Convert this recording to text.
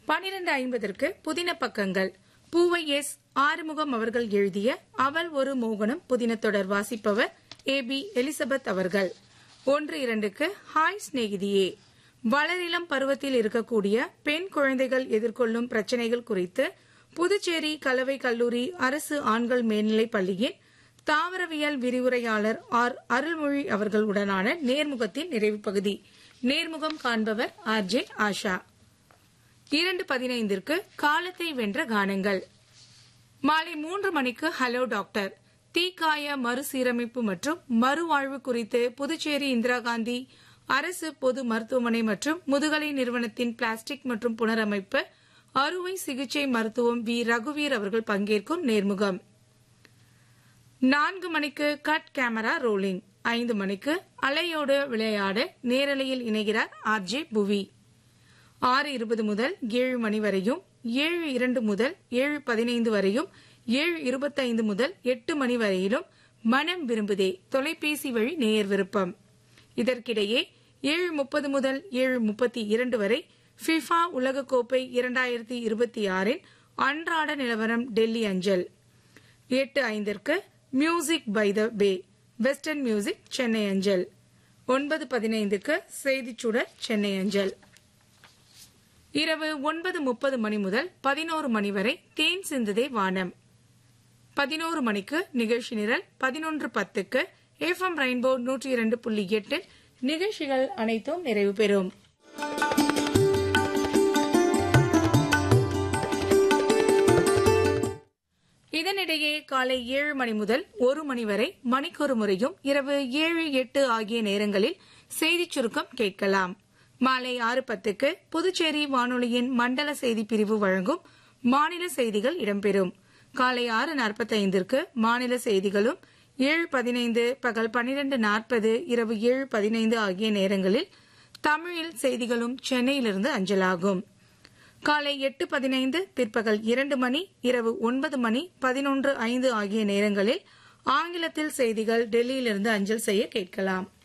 பனிரெண்டு ஐம்பதற்கு புதின பக்கங்கள் பூவை எஸ் ஆறுமுகம் அவர்கள் எழுதிய அவள் ஒரு மோகனம் புதின தொடர் வாசிப்பவர் ஏ பி எலிசபெத் அவர்கள் ஒன்று இரண்டுக்கு ஹாய் சிநேகிதியே வளரிளம் பருவத்தில் இருக்கக்கூடிய பெண் குழந்தைகள் எதிர்கொள்ளும் பிரச்சனைகள் குறித்து புதுச்சேரி கலவை கல்லூரி அரசு ஆண்கள் மேல்நிலைப் பள்ளியின் தாவரவியல் விரிவுரையாளர் ஆர் அருள்மொழி அவர்களுடனான நேர்முகத்தின் நிறைவு பகுதி நேர்முகம் காண்பவர் ஆர் ஜே ஆஷா இரண்டு பதினைந்திற்கு காலத்தை வென்ற கானங்கள் மாலை மூன்று மணிக்கு ஹலோ டாக்டர் தீக்காய மறுசீரமைப்பு மற்றும் மறுவாழ்வு குறித்து புதுச்சேரி இந்திரா காந்தி அரசு பொது மருத்துவமனை மற்றும் முதுகலை நிறுவனத்தின் பிளாஸ்டிக் மற்றும் புனரமைப்பு அறுவை சிகிச்சை மருத்துவம் வி ரகுவீர் அவர்கள் பங்கேற்கும் நேர்முகம் நான்கு மணிக்கு கட் கேமரா ரோலிங் ஐந்து மணிக்கு அலையோடு விளையாட நேரலையில் இணைகிறார் ஆர் ஜே புவி ஆறு இருபது முதல் ஏழு மணி வரையும் ஏழு இரண்டு முதல் ஏழு பதினைந்து வரையும் ஏழு இருபத்தைந்து முதல் எட்டு மணி வரையிலும் மனம் விரும்புதே தொலைபேசி வழி நேயர் விருப்பம் இதற்கிடையே ஏழு முப்பது முதல் ஏழு முப்பத்தி இரண்டு வரை ஃபிஃபா உலகக்கோப்பை இரண்டாயிரத்தி இருபத்தி ஆறின் அன்றாட நிலவரம் டெல்லி அஞ்சல் எட்டு ஐந்திற்கு music by the bay western music Chennai அஞ்சல் ஒன்பது பதினைந்துக்கு செய்திச்சுடர் சென்னை அஞ்சல் இரவு ஒன்பது முப்பது மணி முதல் பதினோரு மணி வரை தேன் சிந்துதே வானம் பதினோரு மணிக்கு நிகழ்ச்சி நிரல் பதினொன்று பத்துக்கு எஃப்எம் ரெயின்போ நூற்றி இரண்டு புள்ளி எட்டு நிகழ்ச்சிகள் அனைத்தும் நிறைவு பெறும் இதனிடையே காலை ஏழு மணி முதல் ஒரு மணி வரை மணிக்கொரு முறையும் இரவு ஏழு எட்டு ஆகிய நேரங்களில் செய்திச் சுருக்கம் கேட்கலாம் மாலை ஆறு பத்துக்கு புதுச்சேரி வானொலியின் மண்டல செய்தி பிரிவு வழங்கும் மாநில செய்திகள் இடம்பெறும் காலை ஆறு நாற்பத்தைந்திற்கு மாநில செய்திகளும் ஏழு பதினைந்து பகல் பன்னிரண்டு நாற்பது இரவு ஏழு பதினைந்து ஆகிய நேரங்களில் தமிழில் செய்திகளும் சென்னையிலிருந்து அஞ்சலாகும் காலை எட்டு பதினைந்து பிற்பகல் இரண்டு மணி இரவு ஒன்பது மணி பதினொன்று ஐந்து ஆகிய நேரங்களில் ஆங்கிலத்தில் செய்திகள் டெல்லியிலிருந்து அஞ்சல் செய்ய கேட்கலாம்